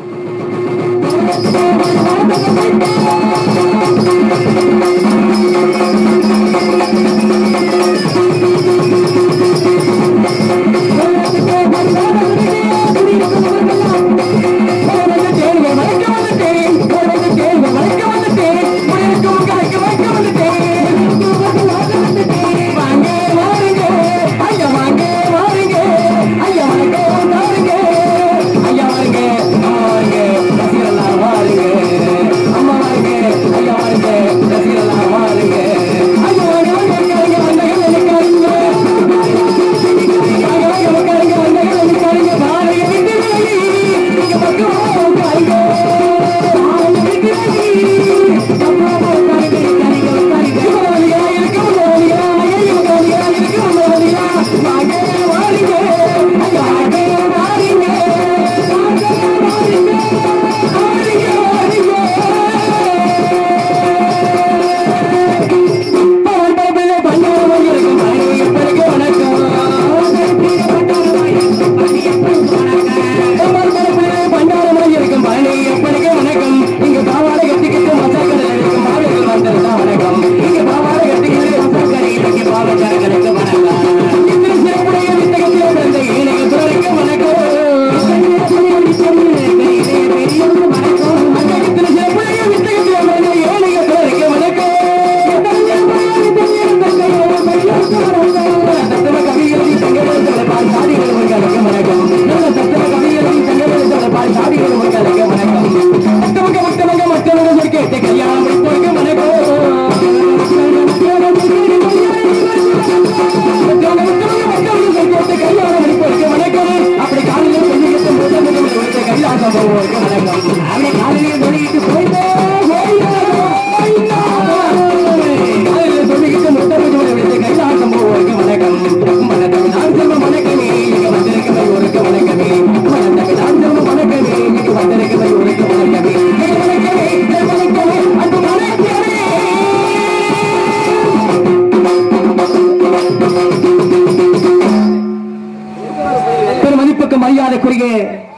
பெருமதிப்புக்கு மரியாதைக்குரிய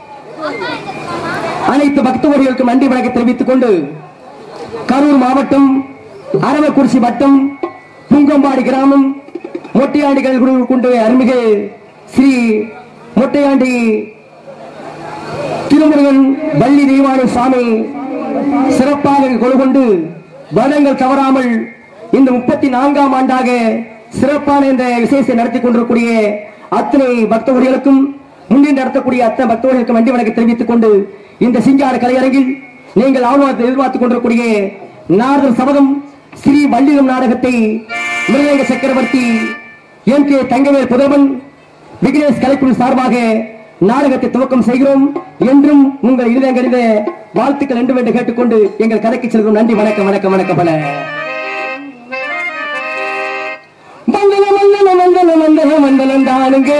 அனைத்து பக்தவர்களுக்கும் நன்றி வணக்கம் தெரிவித்துக் கொண்டு கரூர் மாவட்டம் அரவக்குறிச்சி வட்டம் புங்கம்பாடி கிராமம் மொட்டையாண்டிகள் குழு கொண்டு அருள்மிகு ஸ்ரீ மொட்டையாண்டி திருமுருகன் வள்ளி தெய்வானை சுவாமி சிறப்பாக கொண்டு கொண்டு வருடங்கள் தவறாமல் இந்த முப்பத்தி நான்காம் ஆண்டாக சிறப்பான இந்த விசேஷத்தை நடத்தி கொண்டிருக்கூடிய அத்தனை பக்தவர்களுக்கும் முன்னின்று நடத்தக்கூடிய அத்தனை பக்தவர்களுக்கும் நன்றி வணக்கம் தெரிவித்துக் கொண்டு இந்த சிங்கார கலையரங்கில் நீங்கள் ஆர்வத்தை எதிர்பார்த்துக் கொண்டிருக்கூடிய நாரதர் சபதம் ஸ்ரீ வள்ளியம் நாடகத்தை மிருதங்க சக்கரவர்த்தி எம் கே தங்கவேல் புதல்வன் விக்னேஷ் கலைக்குழு சார்பாக நாடகத்தை துவக்கம் செய்கிறோம் என்றும் உங்கள் இதயங்களிலே வாழ்த்துக்கள் என்று என்று கேட்டுக்கொண்டு எங்கள் கதைக்கு செல்கிறோம் நன்றி வணக்கம் வணக்கம் வணக்கம் பல மங்கள மங்கள மங்கள மங்கள மங்களம் தானுங்க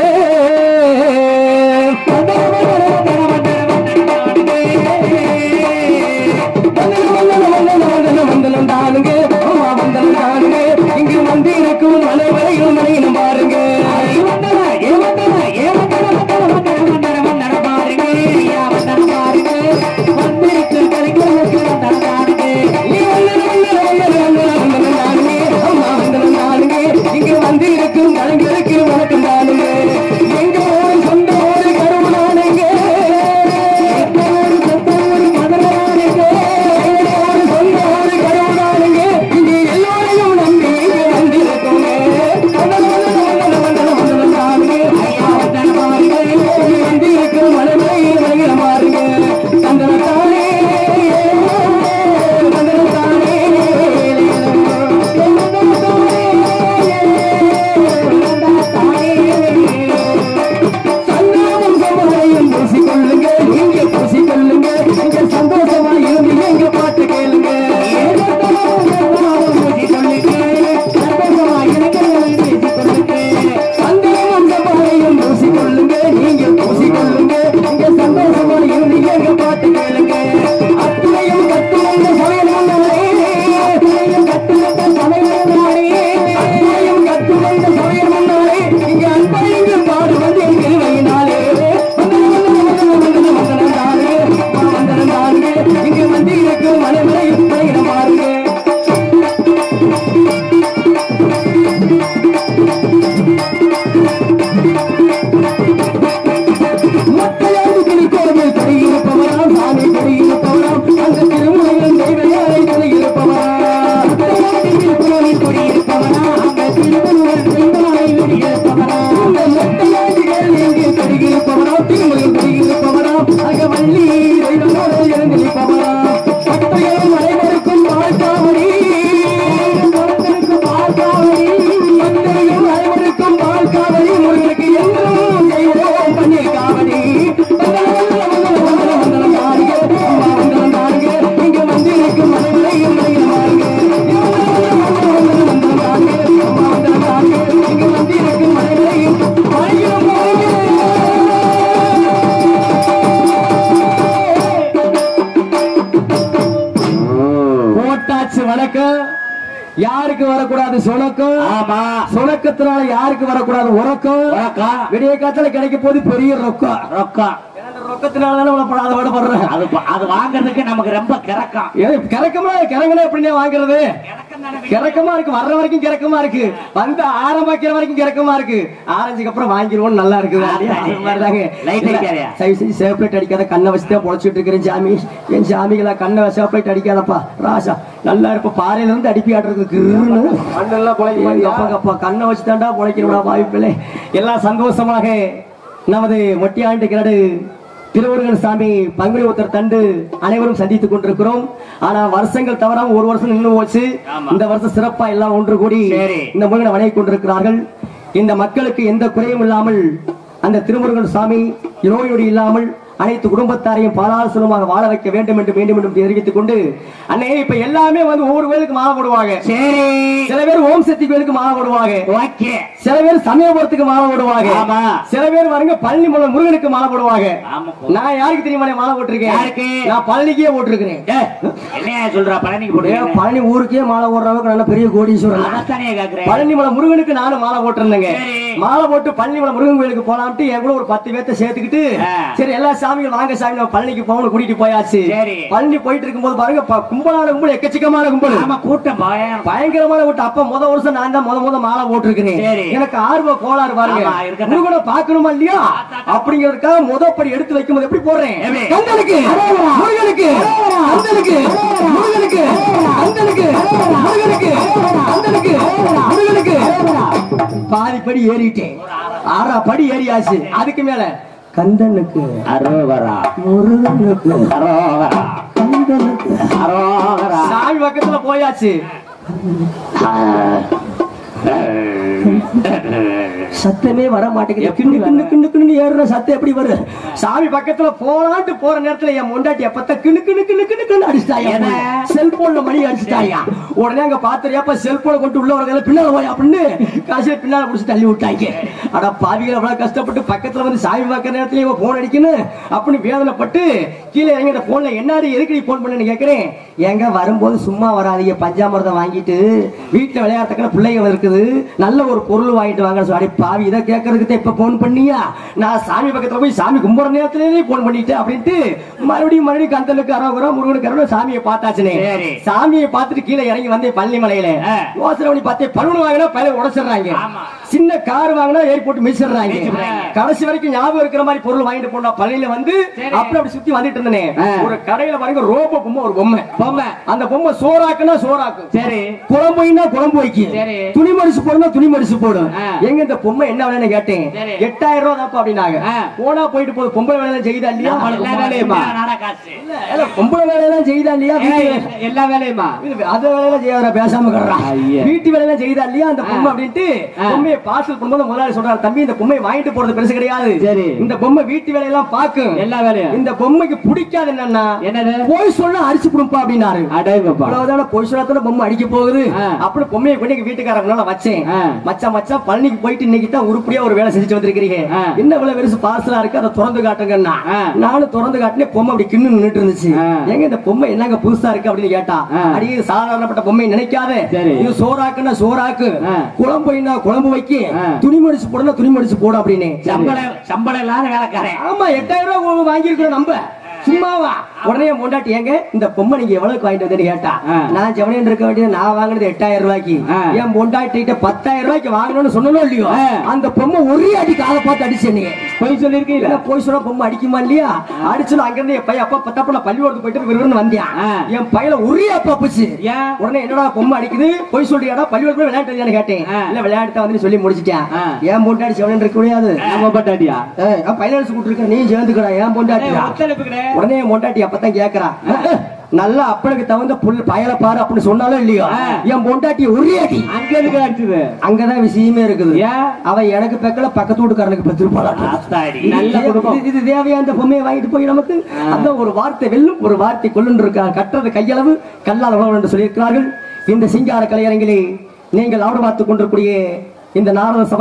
மண்டலம் தானுங்க அம்மா மண்டலம் தானுங்க இங்கு வந்து இருக்கும் மலைவரையும் மனையிலும் பாருங்க இங்கு வந்து இருக்கும் கலைஞருக்கு வணக்கம் தானுங்க எங்க போரும் சொந்த உறக்கம் யாருக்கு வரக்கூடாது சுணக்கம் ஆமா சுணக்கத்தினால யாருக்கு வரக்கூடாது உறக்கம் வணக்கம் விடிய காலத்துல கிடைக்க போது பெரிய ரொக்கம் ரொக்கம் அந்த ரொக்கத்தினால தானே உள்ள படாத பாடுபடுறேன் அது ப- அது வாங்குறதுக்கு நமக்கு ரொம்ப கிறக்கம் ஏய், கிறக்கமா கிறங்கனா எப்படிண்ணே வாங்குறது கிறக்கம் தானே கிறக்கமா இருக்கு வர்ற வரைக்கும் கிறக்கமா இருக்கு வந்து ஆரம்பிக்கிற வரைக்கும் கிறக்கமா இருக்கு ஆரஞ்சுக்கு அப்புறம் வாங்கிடுவோம் நல்லா இருக்குது ஆத்தாடி. அது மாதிரிதாங்க Light அடிக்காதயா? தயவு செஞ்சு சேப்லேட் அடிக்காத கண்ணை வச்சுதான் பொழைச்சிட்டு இருக்கிறேன் சாமி என் சாமிகளா கண்ணை சேப்லேட் அடிக்காதப்பா ராசா நல்லா இருப்ப பாறையில இருந்து அடிப்பி ஆடுறதுக்கு அப்பா அப்பா கண்ணை வச்சு தாண்டா பொழைக்கணும்டா வாய்ப்பில்லை எல்லாம் சந்தோஷமாக நமது மொட்டியாண்டு கிரடு திருமுருகன் சாமி பங்குனி உத்தர் தண்டு அனைவரும் சந்தித்துக் கொண்டிருக்கிறோம் ஆனா வருஷங்கள் தவறாம ஒரு வருஷம் நின்று போச்சு ஆமா. இந்த வருஷம் சிறப்பா எல்லாம் ஒன்று கூடி சரி. இந்த முருகனை வணங்கி கொண்டிருக்கிறார்கள் இந்த மக்களுக்கு எந்த குறையும் இல்லாமல் அந்த திருமுருகன் சாமி நோய் நொடி இல்லாமல் அனைத்து குடும்பத்தாரையும் பாலாசுரமாக வாழ வைக்க வேண்டும் என்று வேண்டும் என்று தெரிவித்துக் கொண்டு அண்ணே இப்ப எல்லாமே வந்து ஒவ்வொரு கோயிலுக்கு மாலை போடுவாங்க சரி சில பேர் ஓம் சக்தி கோயிலுக்கு மாலை போடுவாங்க ஓகே சில பேர் சமயபுரத்துக்கு மாலை போடுவாங்க ஆமா. சில பேர் வருங்க பழனி மூலம் முருகனுக்கு மாலை போடுவாங்க ஆமா போ. நான் யாருக்கு தெரியுமா மாலை போட்டிருக்கேன் யாருக்கு? நான் பழனிக்கே போட்டிருக்கிறேன் ஏய், என்னையா சொல்றா பழனிக்கு ஏன் போட்டு பழனி ஊருக்கே மாலை போடுற அளவுக்கு நல்ல பெரிய கோடீஸ்வரன் அதானே கேக்குறேன் பழனி மலை முருகனுக்கு நானும் மாலை போட்டிருந்தேங்க சரி. மாலை போட்டு பழனி மலை முருகன் கோயிலுக்கு போலாம்ட்டு என் கூட ஒரு பத்து பேர்த்த சேர்த்துக்கிட்டு ஆ. சரி எல்லா சாமியும் வாங்க சாமி நம்ம பழனிக்கு போகணும் கூட்டிட்டு போயாச்சு சரி. பழனி போயிட்டு இருக்கும்போது பாருங்க ப- கும்பலான கும்பல் எக்கச்சக்கமான கும்பல் ஆமா கூட்டம் பயம் பயங்கரமான விட்டு அப்ப முத வருஷம் நான் தான் முத முத மாலை போட்டிருக்கிறேன் சரி. எனக்கு ஆர்வ கோளாறு பாருங்க ஆமா, இருக்கட்டும். முருகனை பார்க்கணுமா இல்லையா அப்படிங்கறதுக்காக முத படி எடுத்து வைக்கும்போது எப்படி போடுறேன் எப்படி? கந்தனுக்கு முருகனுக்கு கந்தனுக்கு முருகனுக்கு கந்தனுக்கு முருகனுக்கு கந்தனுக்கு முருகனுக்கு பாதி படி ஏறிட்டேன் ஆறா படி ஏறியாச்சு அதுக்கு மேல கந்தனுக்கு அரோகரா முருகனுக்கு அரோகரா கந்தனுக்கு அரோகரா சாமி பக்கத்துல போயாச்சு சத்தமே வர மாட்டேங்குது கிண்டு கிண்டு கிண்டு கிண்டு ஏறுற சத்தம் எப்படி வருது சாமி பக்கத்துல போலான்ட்டு போற நேரத்துல என் முண்டாட்டி அப்பத்த கிணு கிணு கிணு கிணு கிணு அடிச்சுட்டாயா என்ன? செல்போன்ல மணி அடிச்சுட்டாயா உடனே அங்க பாத்துறியாப்ப செல்போனை கொண்டு உள்ள வரதுல பின்னால போய் அப்படின்னு காசில பின்னால புடிச்சு தள்ளி விட்டாங்க அட பாவிகள் அவ்வளவு கஷ்டப்பட்டு பக்கத்துல வந்து சாமி பார்க்கற நேரத்துல இவன் போன் அடிக்கணும் அப்படின்னு வேதனைப்பட்டு கீழே இறங்கி இந்த போன்ல என்னடி எதுக்கு நீ போன் பண்ணு கேக்குறேன் எங்க வரும்போது சும்மா வராதீங்க பஞ்சாமிரதம் வாங்கிட்டு வீட்டுல விளையாடுறதுக்கான பிள்ளைங்க இருக்குது நல்ல ஒரு பொருள் வாங்கிட்டு வாங்க சொல்லி பாவி இதை கேட்கறதுக்கு தான் இப்ப போன் பண்ணியா நான் சாமி பக்கத்துல போய் சாமி கும்பிடுற நேரத்திலேயே போன் பண்ணிட்டேன் அப்படின்ட்டு மறுபடியும் மறுபடியும் கந்தலுக்கு அரோகரம் முருகனுக்கு அரோகரம் சாமியை பார்த்தாச்சுனே சரி. சாமியை பார்த்துட்டு கீழே இறங்கி வந்தேன் பள்ளி மலையில ஆ. யோசனை பண்ணி பார்த்தேன் பலூன் வாங்கினா பயில உடைச்சிடுறாங்க ஆமா. சின்ன கார் வாங்கினா ஏறி போட்டு மிதிச்சிடுறாங்க மிதிச்சிடுறாங்க. கடைசி வரைக்கும் ஞாபகம் இருக்கிற மாதிரி பொருள் வாங்கிட்டு போனா பள்ளியில வந்து சரி. அப்படி அப்படி சுத்தி வந்துட்டு இருந்தேனே ஆ. ஒரு கடையில பாருங்க ரோபோ பொம்மை ஒரு பொம்மை பொம்மை அந்த பொம்மை சோறாக்குனா சோறாக்கும் சரி குழம்பு வைனா குழம்பு வைக்கு சரி. துணி மடிச்சு போடுனா துணி மடிச்சு போடும் ஆ. எங்க இந்த பொம்மை என்ன விலைன்னு கேட்டேன் சரி. எட்டாயிரம் ரூபா தான்ப்பா அப்படின்னாங்க ஆ. போனா போயிட்டு போகுது பொம்பளை வேலை செய்யுதா இல்லையா நம்மளுக்கு எல்லா வேலையுமா நாடா காசு இல்ல, பொம்பளை வேலையெல்லாம் செய்யுதா இல்லையா வீட்டு வேலை- எல்லா வேலையுமா இது அது வேலையெல்லாம் செய்யாத பேசாம கிடறான் ஐயே. வீட்டு வேலையெல்லாம் செய்யுதா இல்லையா அந்த பொம்மை அப்படின்ட்டு ஆ. பொம்மையை பார்சல் பண்ணும்போது முதலாளி சொல்றாரு தம்பி இந்த பொம்மையை வாங்கிட்டு போறது பெருசு கிடையாது சரி. இந்த பொம்மை வீட்டு வேலையெல்லாம் பாக்கும் எல்லா வேலையும் இந்த பொம்மைக்கு பிடிக்காது என்னன்னா என்னது போய் சொல்ல அடிச்சு கொடுப்பா அப்படின்னாரு அடேங்கப்பா அவ்வளவுதான பொய் சொல்லாதான பொம்மை அடிக்க போகுது ஆ. அப்படி பொம்மையை கொண்டு எங்க வீட்டுக்காரங்க முன்னால வச்சேன் ஆ. மச்சான் மச்சான் பழனிக்கு போயிட்டு இன்னைக்கு தான் உருப்படியா ஒரு வேலை செஞ்சுட்டு வந்திருக்கிறீங்க ஆ. என்ன இவ்வளவு பெருசு பார்சலா இருக்கு அதை திறந்து காட்டுங்கன்னா ஆ. நானும் திறந்து காட்டினேன் பொம்மை அப்படி கிண்ணு நின்னுட்டு இருந்துச்சு ஆ. எங்க இந்த பொம்மை என்னங்க புதுசா இருக்கு அப்படின்னு கேட்டா ஆ. அடி இது சாதாரணப்பட்ட பொம்மை நினைக்காத சரி. இது சோறாக்குன்னா சோறாக்கு ஆ. குழம்பு வைனா குழம்பு வைக்க ஆ. துணி மடிச்சு போடணும் துணி மடிச்சு போடு அப்படின்னு சம்பளம் சம்பளம் இல்லாத வேலைக்காரன் ஆமா எட்டாயிரம் ரூபாய் வாங்கியிருக்கிறோம் நம்ம சும்மாவா உடனே என் பொண்டாட்டி ஏங்க இந்த பொம்மை நீங்க எவ்வளவுக்கு வாங்கிட்டு வந்தேன்னு கேட்டா ஆ. நான் ஜெவனியன் இருக்க வேண்டியது நான் வாங்கினது எட்டாயிரம் ரூபாய்க்கு ஆ. என் பொண்டாட்டிட்ட பத்தாயிரம் ரூபாய்க்கு வாங்கணும்னு சொன்னோம் இல்லையோ ஆ. அந்த பொம்மை ஒரே அடி காலை பார்த்து அடிச்சு நீங்க போய் சொல்லிருக்கீங்க இல்ல போய் சொன்னா பொம்மை அடிக்குமா இல்லையா அடிச்சுல அங்க இருந்து என் பையன் அப்பா பத்தப்ப நான் பள்ளிக்கூடத்துக்கு போயிட்டு விறுவிறுன்னு வந்தேன் ஆ. என் பையல ஒரே அப்பா போச்சு ஏன் உடனே என்னடா பொம்மை அடிக்குது போய் சொல்றியாடா பள்ளிக்கூடத்துல விளையாட்டு கேட்டேன் ஆ. இல்ல விளையாட்டு வந்து சொல்லி முடிச்சிட்டேன் ஆ. ஏன் பொண்டாடி செவனன் இருக்க முடியாது நம்ம பட்டாட்டியா பைனான்ஸ் கூட்டிருக்க நீ சேர்ந்துக்கடா ஏன் பொண்டாட்டியா ஒத்துழைப்புக்கிறே உடனே என் பொண்டாட்டி அப்பதான் கேக்குறா நல்லா அப்பனுக்கு தகுந்த புல் பயல பாரு அப்படின்னு சொன்னாலும் இல்லையோ ஆ. என் பொண்டாட்டி ஒரே அடி அங்க எதுக்கு அடிச்சது அங்கதான் விஷயமே இருக்குது ஏன் அவ எனக்கு பெக்கல பக்கத்து வீட்டுக்காரனுக்கு பெற்றிருப்பாளாம் ஆத்தாடி இது- நல்ல குடும்பம் இது- இது தேவையா அந்த பொம்மையை வாங்கிட்டு போய் நமக்கு அதான் ஒரு வார்த்தை வெல்லும் ஒரு வார்த்தை கொள்ளுன்னு இருக்கா கற்றது கையளவு கல்லால் உணவு என்று சொல்லியிருக்கிறார்கள் இந்த சிங்கார கலையரங்கிலே நீங்கள் ஆடு பார்த்துக் கொண்டிருக்கூடிய இந்த நாரத சபதம்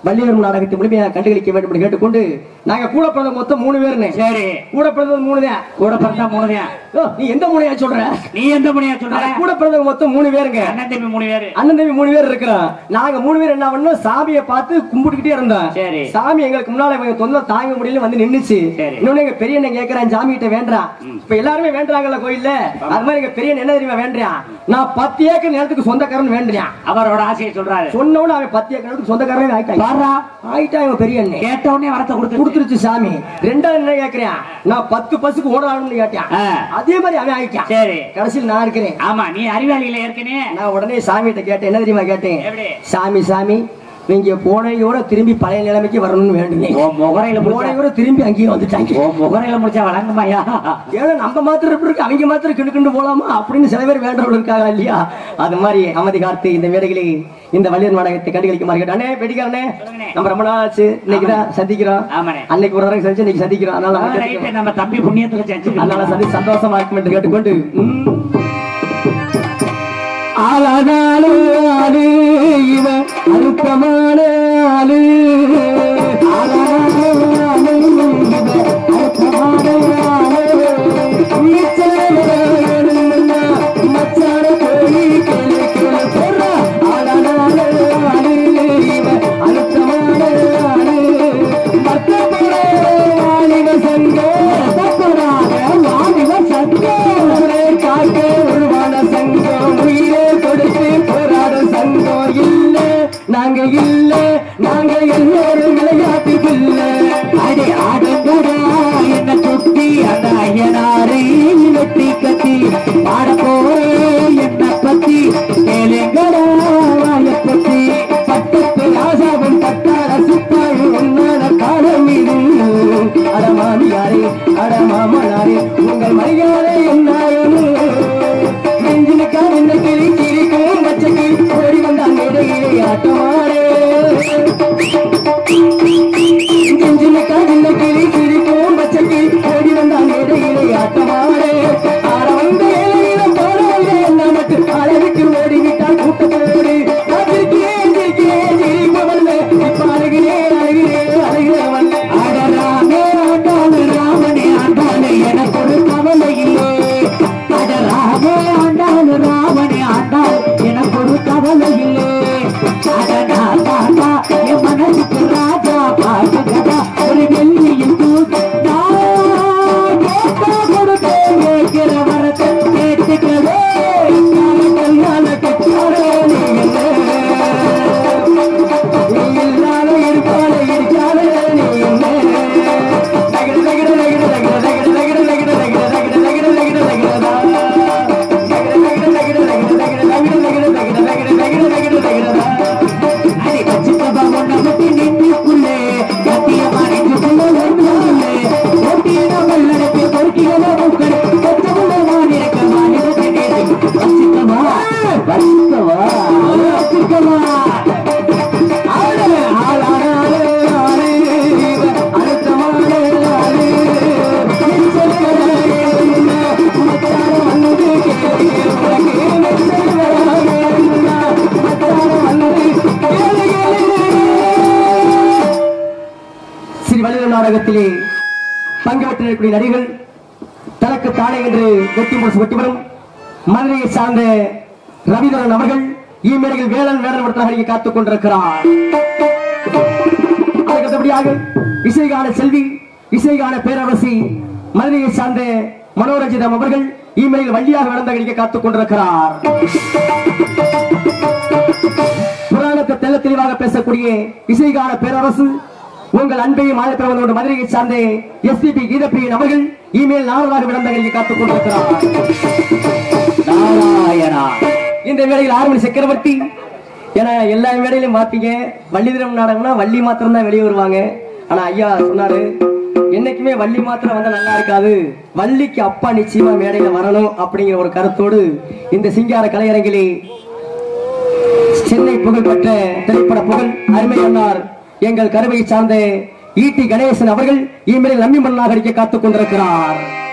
வள்ளிவரும் நாடகத்தை முழுமையாக கண்டுகளிக்க வேண்டும் என்று கேட்டுக்கொண்டு நாங்க கூட பிறந்த மொத்தம் மூணு பேருன்னு சரி கூட பிறந்தது மூணு தான் கூட பிறந்தா மூணுதான் ஓ, நீ எந்த மூணையா சொல்ற நீ எந்த முனையா சொல்ற அட, கூட பிறந்தவங்க மொத்தம் மூணு பேருங்க அண்ணன் தம்பி மூணு பேரு அண்ணன் தம்பி மூணு பேர் இருக்கிறோம் நாங்க மூணு பேர் என்ன பண்ணோம் சாமியை பார்த்து கும்பிட்டுக்கிட்டே இருந்தோம் சரி. சாமி எங்களுக்கு முன்னால இவங்க தொல்லை தாங்க முடியல வந்து நின்னுச்சு சரி. இன்னொன்னு எங்க பெரிய அண்ணன் கேக்குறான் சாமி கிட்ட வேண்டாம் இப்ப எல்லாருமே வேண்டாங்கல்ல கோயில்ல அது மாதிரி எங்க பெரிய அண்ணன் என்ன தெரியுமா வேண்டான் நான் பத்து ஏக்கர் நிலத்துக்கு சொந்தக்காரன் வேண்டான் அவரோட ஆசையை சொல்றாரு சொன்னவன அவன் பத்து ஏக்கர் நிலத்துக்கு சொந்தக்காரன் ஆயிட்டான் பாரா ஆயிட்டான் இவன் பெரிய அண்ணன் கேட்ட உடனே வரத்தை கொடுத்து கொடுத்துருச்சு சாமி ரெண்டாவது என்ன கேக்குறேன் நான் பத்து பஸ்ஸுக்கு ஓடலாம்னு கேட்டேன் ஆ. அதே மாதிரி அவன் ஆயிட்டான் சரி கடைசியில் நான் இருக்கிறேன் ஆமா நீ அறிவாளியில ஏற்கனவே நான் உடனே சாமிகிட்ட கேட்டேன் என்ன தெரியுமா கேட்டேன் எப்படி? சாமி சாமி நீங்க போனையோட திரும்பி பழைய நிலைமைக்கு வரணும்னு வேண்டுனேன் ஓ முகரையில முடிச்சா போனையோட திரும்பி அங்கேயே வந்துட்டாங்க ஓ முகரையில முடிச்சா வழங்குமாயா ஏன்னா நம்ம மாத்திரம் எப்படி இருக்கு அவங்க மாத்திரம் கிண்டு கிண்டு போலாமா அப்படின்னு சில பேர் வேண்டவர்கள் இருக்காங்க இல்லையா அது மாதிரி அமைதி காத்து இந்த மேடைகளே இந்த வள்ளியர் நாடகத்தை கண்டுகளிக்குமாறு கேட்டானே வெடிக்காரனே சொல்லுங்கண்ணே. நம்ம ரொம்ப நாள் ஆச்சு இன்னைக்கு தான் சந்திக்கிறோம் ஆமாண்ணே அன்னைக்கு ஒரு தடவை சந்திச்சு இன்னைக்கு சந்திக்கிறோம் அதனால நம்ம ரைட்டு கேட்டுக்கிறோம். நம்ம தம்பி புண்ணியத்துக்கு செஞ்சு அதனால சந்தி சந்தோஷமா இருக்கும் என்று கேட்டுக்கொண்டு ம். ஆளானாலு ஆளு இவன் அழுத்தமான ஆளு ஆளானாலு ஆளு இவன் அழுத்தமான ஆளு மிச்சம் வேணும்னா மச்சான போய் கேளு கேளு சொல்றா. ஆளானாலு ஆளு இவன் அழுத்தமான ஆளு மத்தபடி வாலிப சங்கம் தப்படாத வாலிப சங்கம் ஊரே காக்க உருவான சங்கம் உயிரே கொடுத்து போராட சங்கம் இல்ல நாங்க இல்ல நாங்க எல்லோரும் விளையாட்டு இல்ல அடி ஆடுங்கடா என்ன சுத்தி அந்த ஐயனாரே வெட்டி கட்டி பாட போறேன் என்ன பத்தி கேளுங்கடா வாய பத்தி பட்டத்து ராஜாவும் பட்டார சிப்பாயும் உன்னான காலம் இது அடமாமியாரே அடமாமனாரே உங்கள் மரியாதை என்னாயும் நெஞ்சினுக்கா என்ன கிளி சிரிக்கும் பச்சைக்கு ஓடி வந்தான் இடையிலே ஆட்டமாடே நெஞ்சினுக்கா என்ன கிளி சிரிக்கும் பச்சைக்கு ஓடி வந்தான் இடையிலே ஆட்டமாடே ஆட வந்த இலையிலும் போனவங்க என்ன மட்டும் அழகுக்கு ஓடிவிட்டால் கூட்டத்தோடு காத்திருக்கிறேன் சிரிக்கிறேன் சிரிப்பவல்ல இப்ப அழுகிறேன் அழுகிறேன் அழுகிறவன் அடராமே ஆண்டாளு ராமனே ஆண்டாளு எனக்கு ஒரு கவலை இல்லை அடராமே ஆண்டாளு ராமனே ஆண்டாள் எனக்கு ஒரு கவலை இல்லை அடடா தாத்தா என் மனசுக்கு ராஜா பாட்டுகடா ஒரு வெள்ளியில் தூக்கி நான் கேட்டா கொடுத்தேன் கேட்கிற வரத்தை கேட்டுக்கவே கல்யாண கட்டாரே நீ இல்லாத இருப்பால இருக்காத நீ என்ன நகர நகர நகர நகர நகர நகர நகர நகர நகர நகர நகர நகரதா நகர நகர நகர நகர நகர நகர நகர நகர நகர நகர நகர நகரதா அடி பச்சைப்பா ஒன்ன முட்டி நின்னுக்குள்ளே கத்தியமா நெஞ்சுக்குள்ள ஒன்றுள்ளே ஒட்டியன வல்லடப்பி பொறுக்கிகள மூக்கடை கொத்தமுள்ள மாநிலக்க மாநிலத்தை நேரு வச்சுக்கவா வச்சுக்கவா வச்சுக்கவா ஆளு ஆளான ஆளு ஆளு இவன் அழுத்தமான ஆளு ஸ்ரீ வள்ளுவர் நாடகத்திலே பங்கு பெற்றிருக்கக்கூடிய நடிகர்கள் தனக்கு தானே என்று வெட்டி முரசு வெட்டி வரும் மதுரையை சார்ந்த ரவிதரன் அவர்கள் இம்மேடையில் வேளன் வேடன் படத்தாக இங்கே காத்துக் கொண்டிருக்கிறார் அடுத்தபடியாக இசைகான செல்வி இசைகான பேரரசி மதுரையை சார்ந்த மனோரஞ்சிதம் அவர்கள் இமெயில் வழியாக நடந்த காத்துக் கொண்டிருக்கிறார் புராணத்தை தெள்ள தெளிவாக பேசக்கூடிய இசைகான பேரரசு உங்கள் அன்பையும் ஆயப்பிரவனோடு மதுரையை சார்ந்த எஸ்பிபி கீதப்பிரியன் அவர்கள் இமெயில் நாரதாக விளந்தகரிக்கு காத்துக் கொண்டிருக்கிறார் நாராயணா இந்த வேளையில் ஆறுமணி சக்கரவர்த்தி ஏன்னா எல்லா வேலையிலும் மாத்தீங்க வள்ளிதிரம் நாடகம்னா வள்ளி மாத்திரம் தான் வெளியே வருவாங்க ஆனா ஐயா சொன்னாரு என்னைக்குமே வள்ளி மாத்திரம் வந்தா நல்லா இருக்காது வள்ளிக்கு அப்பா நிச்சயமா மேடையில வரணும் அப்படிங்கிற ஒரு கருத்தோடு இந்த சிங்கார கலையரங்கிலே சென்னை புகழ்பெற்ற திரைப்பட புகழ் அருமை அண்ணார் எங்கள் கருவை சார்ந்த ஈட்டி கணேசன் அவர்கள் இம்மையில் நம்பி மண்ணாக அடிக்க காத்துக் கொண்டிருக்கிறார்